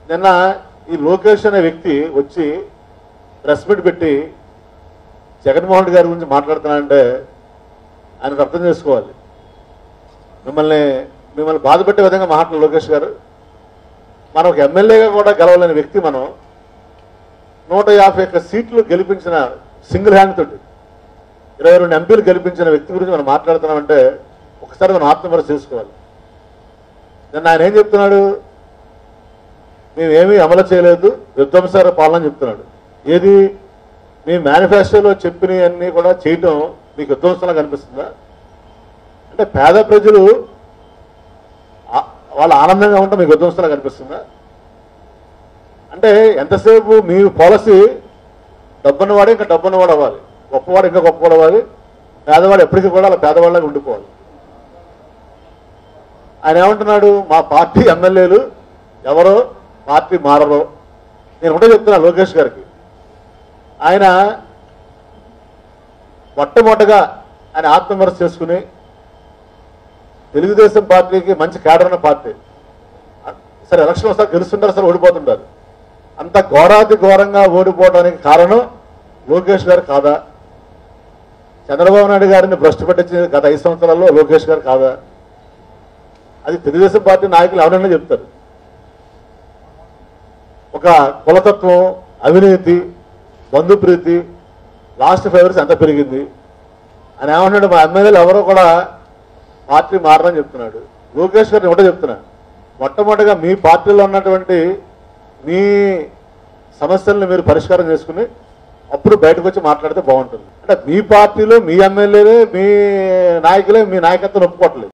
నిన్న ఈ లోకేష్ అనే వ్యక్తి వచ్చి ప్రెస్ మీట్ పెట్టి జగన్మోహన్ రెడ్డి గారి గురించి మాట్లాడుతున్నాడంటే ఆయనకు అర్థం చేసుకోవాలి మిమ్మల్ని మిమ్మల్ని బాధ పెట్టే విధంగా మాట్లాడు లోకేష్ గారు మనం ఒక ఎమ్మెల్యేగా కూడా గెలవలేని వ్యక్తి మనం నూట యాభై ఒక్క సీట్లు గెలిపించిన సింగిల్ హ్యాండ్ తోటి ఇరవై రెండు ఎంపీలు గెలిపించిన వ్యక్తి గురించి మనం మాట్లాడుతున్నామంటే ఒకసారి మనం ఆత్మవిమర్శ చేసుకోవాలి నిన్న ఆయన ఏం చెప్తున్నాడు మేమేమీ అమలు చేయలేదు విధ్వంసర పాలన చెప్తున్నాడు ఏది మీ మేనిఫెస్టోలో చెప్పినవన్నీ కూడా చేయటం మీకు విధ్వంసంగా కనిపిస్తుందా అంటే పేద ప్రజలు ఆ- వాళ్ళు ఆనందంగా ఉంటే మీకు విధ్వంసంగా కనిపిస్తుందా అంటే ఎంతసేపు మీ పాలసీ డబ్బున్నవాడు ఇంకా డబ్బున్నవాడు అవ్వాలి గొప్పవాడు ఇంకా గొప్పవాడు అవ్వాలి పేదవాడు ఎప్పటికీ కూడా అలా పేదవాళ్ళగా ఉండిపోవాలి ఆయన ఏమంటున్నాడు మా పార్టీ ఎమ్మెల్యేలు ఎవరో పార్టీ మారరో నేను ఒకటే చెప్తున్నా లోకేష్ గారికి ఆయన మొట్టమొదటగా ఆయన ఆత్మవిమర్శ చేసుకుని తెలుగుదేశం పార్టీకి మంచి కేడర్ ఉన్న పార్టీ సరే ఎలక్షన్ వస్తా గెలుస్తుంటారు సరే ఓడిపోతుంటారు అంత ఘోరాతి ఘోరంగా ఓడిపోవడానికి కారణం లోకేష్ గారు కాదా చంద్రబాబు నాయుడు గారిని భ్రష్టు పట్టించింది గత ఐదు సంవత్సరాల్లో లోకేష్ గారు కాదా అది తెలుగుదేశం పార్టీ నాయకులు ఎవరైనా చెప్తారు ఒక కులతత్వం అవినీతి బంధుప్రీతి లాస్ట్ ఫైవ్ ఇయర్స్ ఎంత పెరిగింది అని ఏమంటున్నాడు మా ఎమ్మెల్యేలు ఎవరో కూడా పార్టీ మారని చెప్తున్నాడు లోకేష్ గారిని ఒకటే చెప్తున్నా మొట్టమొదటిగా మీ పార్టీలో ఉన్నటువంటి మీ సమస్యలను మీరు పరిష్కారం చేసుకుని అప్పుడు బయటకు వచ్చి మాట్లాడితే బాగుంటుంది అంటే మీ పార్టీలో మీ ఎమ్మెల్యేలే మీ నాయకులే మీ నాయకత్వం ఒప్పుకోవట్లేదు